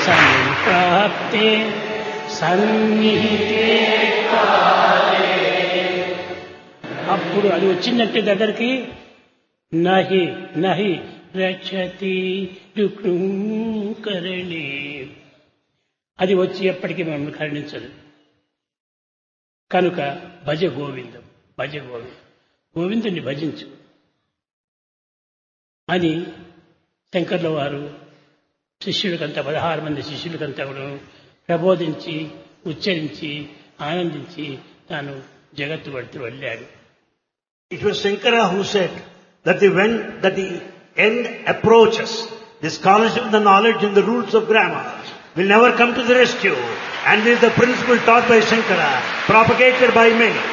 సంప్రాప్తే సన్నిహితే కాలే. అప్పుడు అది వచ్చిందంటే దగ్గరికి నహి నహి రక్షతి కరణి అది వచ్చి ఎప్పటికీ మనం కరుణించదు కనుక భజ గోవిందం భజ గోవిందం గోవిందుని భజించు అని శంకర్ల వారు శిష్యులకంతా పదహారు మంది శిష్యులకంతా కూడా ప్రబోధించి ఉచ్చరించి ఆనందించి తాను జగత్తు పడుతూ వెళ్ళాడు It was Shankara who said that the when that the end approaches, the scholarship, the knowledge and the rules of grammar will never come to the rescue. And this is the principle taught by Shankara, propagated by many.